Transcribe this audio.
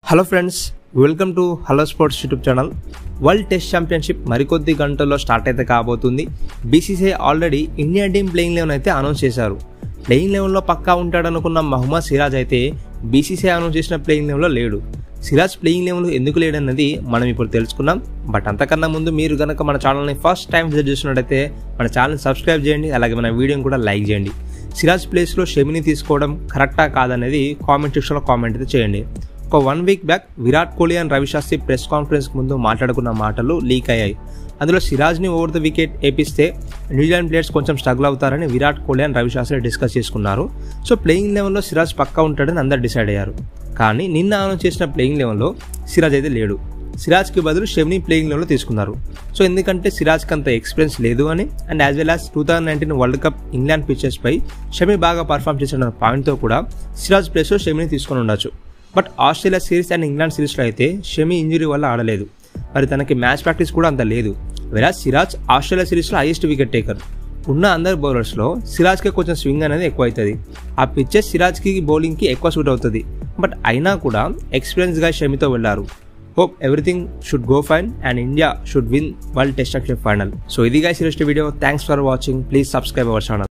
hello friends welcome to hello sports YouTube channel world test championship మరికొద్ది గంటల్లో start అయితే కాబోతుంది BCCI already India team playing eleven అయితే announce చేశారు playing లెవెన్లో పక్కా ఉంటాడనుకున్న మహమ్మద్ సిరాజ్ అయితే బీసీసీఐ అనౌన్స్ చేసిన ప్లేయింగ్ లెవెన్లో లేడు సిరాజ్ ప్లేయింగ్ లెవెన్లో ఎందుకు లేడన్నది మనం ఇప్పుడు తెలుసుకున్నాం బట్ అంతకన్నా ముందు మీరు కనుక మన ఛానల్ని ఫస్ట్ టైం విజిట్ చేస్తున్నట్టయితే మన ఛానల్ని సబ్స్క్రైబ్ చేయండి అలాగే మన వీడియోని కూడా లైక్ చేయండి సిరాజ్ ప్లేస్లో షమిని తీసుకోవడం కరెక్టా కాదనేది కామెంట్ సెక్షన్లో కామెంట్ అయితే చేయండి ఒక one week back Virat Kohli and Ravi Shastri press conference ముందు మాట్లాడుకున్న మాటలు లీక్ అయ్యాయి అందులో సిరాజ్ని ఓవర్ ద వికెట్ ఏపిస్తే న్యూజిలాండ్ ప్లేయర్స్ కొంచెం స్ట్రగుల్ అవుతారని విరాట్ కోహ్లీ అండ్ రవిశాస్త్రి డిస్కస్ చేసుకున్నారు సో ప్లేయింగ్ లెవెన్లో సిరాజ్ పక్కా ఉంటాడని అందరు డిసైడ్ అయ్యారు కానీ నిన్న అనౌన్స్ చేసిన ప్లేయింగ్ లెవెన్లో సిరాజ్ అయితే లేడు సిరాజ్కి బదులు షెమ్ని ప్లేయింగ్ లెవెన్లో తీసుకున్నారు సో ఎందుకంటే సిరాజ్కి అంత ఎక్స్పీరియన్స్ లేదు అని and as well as two thousand nineteen world cup England pictures పై షమి బాగా పర్ఫామ్ చేసిన పాయింట్తో కూడా సిరాజ్ ప్లేస్లో షమిని తీసుకొని ఉండొచ్చు but Australia series and England సిరీస్లో అయితే షమి ఇంజరీ వల్ల ఆడలేదు మరి తనకి మ్యాచ్ ప్రాక్టీస్ కూడా అంత లేదు వెరాజ్ సిరాజ్ ఆస్ట్రేలియా సిరీస్లో హైయెస్ట్ వికెట్ టేకర్ ఉన్న అందరి బౌలర్స్లో సిరాజ్కి కొంచెం స్వింగ్ అనేది ఎక్కువ అవుతుంది ఆ పిచ్చెస్ సిరాజ్కి బౌలింగ్కి ఎక్కువ సూట్ అవుతుంది బట్ అయినా కూడా ఎక్స్పీరియన్స్గా షమితో వెళ్ళారు hope everything should go fine and India should win world test final so ఇది గా series video thanks for watching please subscribe our channel